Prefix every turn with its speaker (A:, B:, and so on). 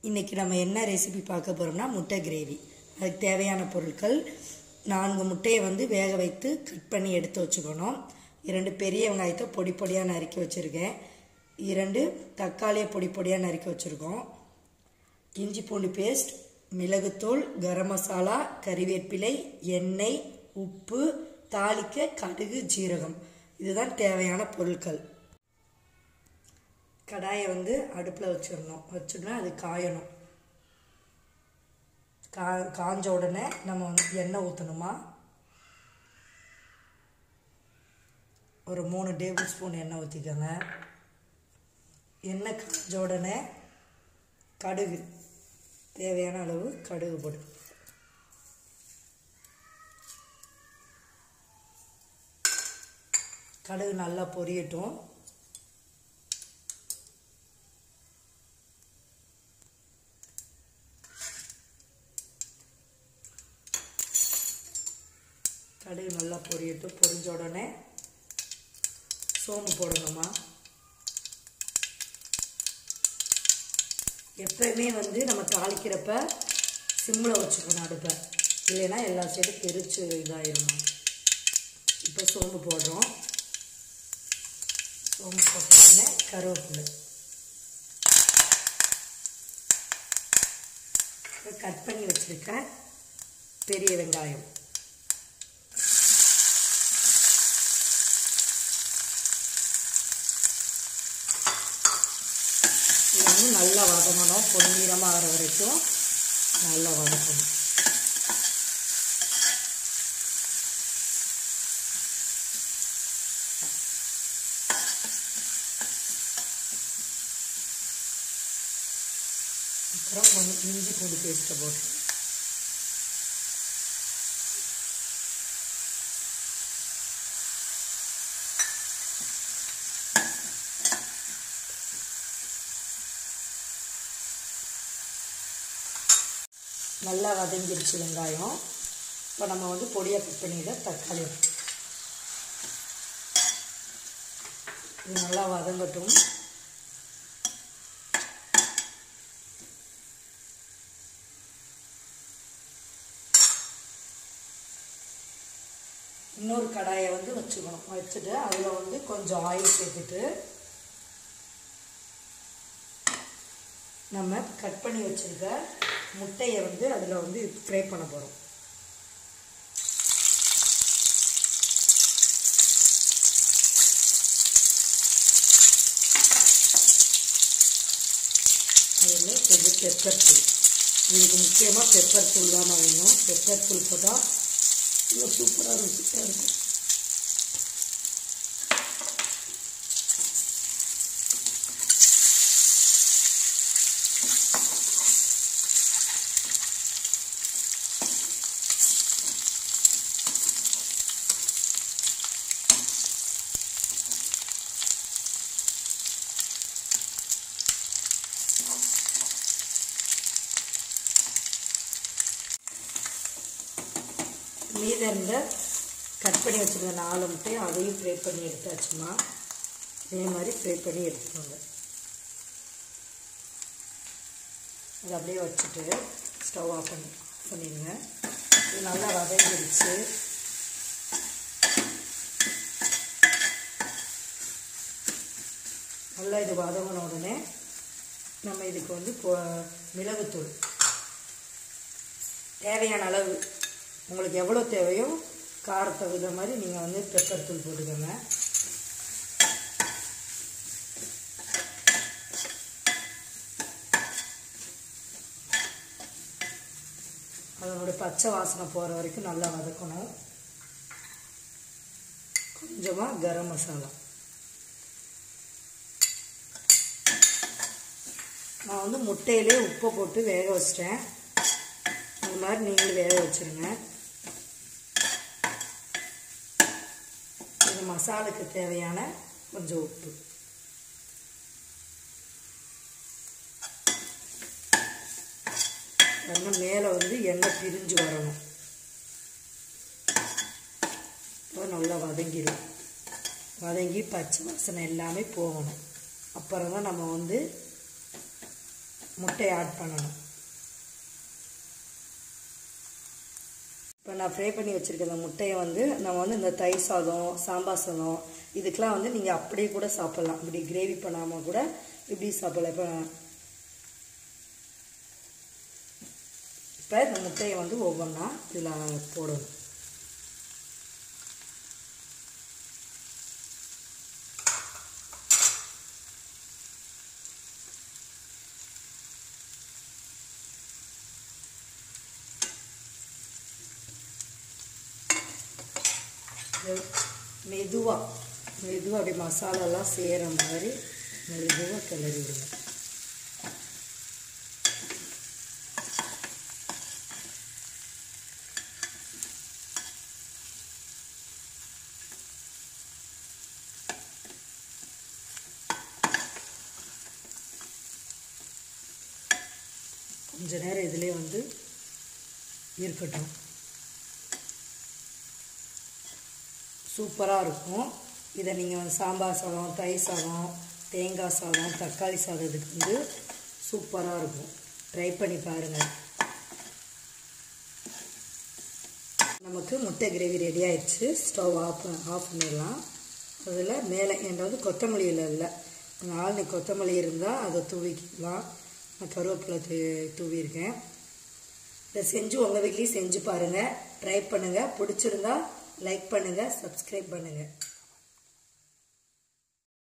A: இன்றைக்கி நம்ம என்ன ரெசிபி பார்க்க போகிறோம்னா முட்டை கிரேவி அதுக்கு தேவையான பொருட்கள் நான்கு முட்டையை வந்து வேக வைத்து கட் பண்ணி எடுத்து வச்சுக்கணும் இரண்டு பெரிய வெங்காயத்தை பொடி பொடியாக நறுக்கி வச்சுருக்கேன் இரண்டு தக்காளியை பொடி பொடியாக நறுக்கி வச்சுருக்கோம் இஞ்சி பூண்டு பேஸ்ட் மிளகுத்தூள் கரம் மசாலா கறிவேப்பிலை எண்ணெய் உப்பு தாளிக்க கடுகு ஜீரகம் இதுதான் தேவையான பொருட்கள் கடாயை வந்து அடுப்பில் வச்சிடணும் வச்சுட்டோன்னா அது காயணும் கா காஞ்ச உடனே நம்ம வந்து எண்ணெய் ஊற்றணுமா ஒரு மூணு டேபிள் ஸ்பூன் எண்ணெய் ஊற்றிக்கோங்க எண்ணெய் காஞ்ச உடனே கடுகு தேவையான அளவு கடுகு போடு கடுகு நல்லா பொரியட்டும் கடுகு நல்லா பொரியட்டும் பொரிஞ்ச உடனே சோம்பு போடணுமா எப்பயுமே வந்து நம்ம தாளிக்கிறப்ப சிம்மில் வச்சுக்கணும் அடுப்பை இல்லைன்னா எல்லா சைடும் தெரிச்சு இதாயிருமா இப்போ சோம்பு போடுறோம் சோம்பு போட்ட உடனே கருவேப்பிலை கட் பண்ணி வச்சுருக்க பெரிய வெங்காயம் இது வந்து நல்லா வதங்கணும் பொன்னிறமாக ஆகிற வரைக்கும் நல்லா வதக்கணும் அப்புறம் கொஞ்சம் இஞ்சி பூண்டு பேஸ்ட்டை போட்டு நல்லா வதங்கிருச்சு வெங்காயம் இப்போ நம்ம வந்து பொடியாக கட் பண்ணிட தக்காளி இது நல்லா வதங்கட்டும் இன்னொரு கடாயை வந்து வச்சுக்கணும் வச்சுட்டு அதில் வந்து கொஞ்சம் ஆயில் சேர்த்துட்டு நம்ம கட் பண்ணி வச்சுருக்க முட்டையை வந்து அதில் வந்து ஃப்ரை பண்ண போகிறோம் அதில் கொஞ்சம் பெப்பர் தூள் இதுக்கு முக்கியமாக பெப்பர் தூள் தான் வேணும் பெப்பர் தூள் போட்டால் இன்னும் சூப்பராக ருசியாக இருக்கும் மீத இருந்த கட் பண்ணி வச்சுருந்த நாலு முட்டையும் அதையும் ஃப்ரை பண்ணி எடுத்தாச்சுமா இதே மாதிரி ஃப்ரை பண்ணி எடுத்துக்கோங்க அதை அப்படியே வச்சுட்டு ஸ்டவ் ஆஃப் பண்ணி பண்ணிடுங்க இது நல்லா வதங்கிடுச்சு நல்லா இது வதங்கின உடனே நம்ம இதுக்கு வந்து மிளகுத்தூள் தேவையான அளவு உங்களுக்கு எவ்வளோ தேவையோ காரத்தை தகுந்த மாதிரி நீங்கள் வந்து பெப்பர் தூள் போட்டுக்கோங்க அதனுடைய பச்சை வாசனை போகிற வரைக்கும் நல்லா வதக்கணும் கொஞ்சமாக கரம் மசாலா நான் வந்து முட்டையிலே உப்பை போட்டு வேக வச்சிட்டேன் இந்த மாதிரி நீங்களும் வேக வச்சுருங்க இது மசாலுக்கு தேவையான கொஞ்சம் உப்பு எண்ணெய் மேலே வந்து எண்ணெய் பிரிஞ்சு வரணும் இப்போ நல்லா வதங்கிடும் வதங்கி பச்சை வாசனை எல்லாமே போகணும் அப்புறம் தான் நம்ம வந்து முட்டையை ஆட் பண்ணணும் இப்போ நான் ஃப்ரை பண்ணி வச்சுருக்க இந்த முட்டையை வந்து நம்ம வந்து இந்த தயிர் சாதம் சாம்பார் சாதம் இதுக்கெலாம் வந்து நீங்கள் அப்படியே கூட சாப்பிட்லாம் இப்படி கிரேவி பண்ணாமல் கூட இப்படி சாப்பிடலாம் இப்போ இப்போ இந்த முட்டையை வந்து ஒவ்வொன்றா இதில் போடணும் மெதுவாக மெதுவாக அப்படி மசாலாலாம் சேர மாதிரி மெதுவாக கிளறி விடுங்க கொஞ்ச நேரம் இதிலே வந்து இருக்கட்டும் சூப்பராக இருக்கும் இதை நீங்கள் வந்து சாம்பார் சாதம் தயிர் சாதம் தேங்காய் சாதம் தக்காளி சாதத்துக்கு வந்து சூப்பராக இருக்கும் ட்ரை பண்ணி பாருங்கள் நமக்கு முட்டை கிரேவி ரெடி ஆயிடுச்சு ஸ்டவ் ஆஃப் ஆஃப் பண்ணிடலாம் அதில் மேலே என்கிட்ட வந்து கொத்தமல்லி இலை இல்லை ஆளுநி கொத்தமல்லி இருந்தால் அதை தூவிக்கலாம் நான் கருவேப்பிலை தூ தூவியிருக்கேன் இதை செஞ்சு உங்கள் வீட்லேயும் செஞ்சு பாருங்கள் ட்ரை பண்ணுங்கள் பிடிச்சிருந்தா லைக் பண்ணுங்கள் சப்ஸ்கிரைப் பண்ணுங்கள்